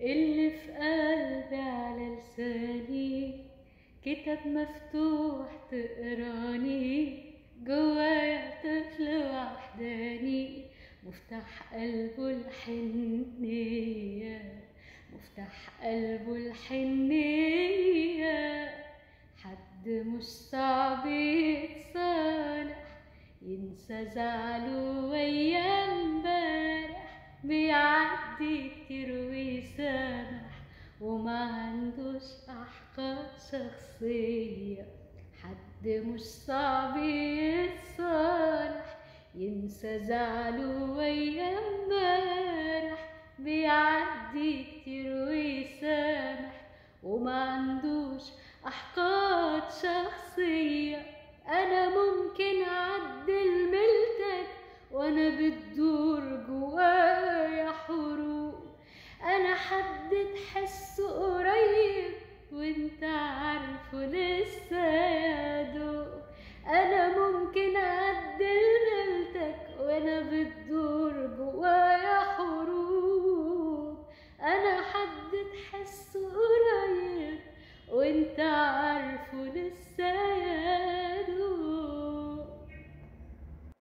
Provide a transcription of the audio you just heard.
اللي في قلبي على لساني كتاب مفتوح تقراني جوايا طفل وحداني مفتاح قلبه الحنية مفتاح قلبه الحنية حد مش صعب يتصالح ينسى زعله ويا امبارح بيعدي كتير ويسامح وما عندوش أحقاد شخصية حد مش صعب يتصالح ينسى زعله ويا امبارح بيعدي كتير ويسامح وما عندوش أحقاد شخصية أنا ممكن أعدل ملتك وأنا بتدور جوايا حروب أنا حد تحسه قريب وانت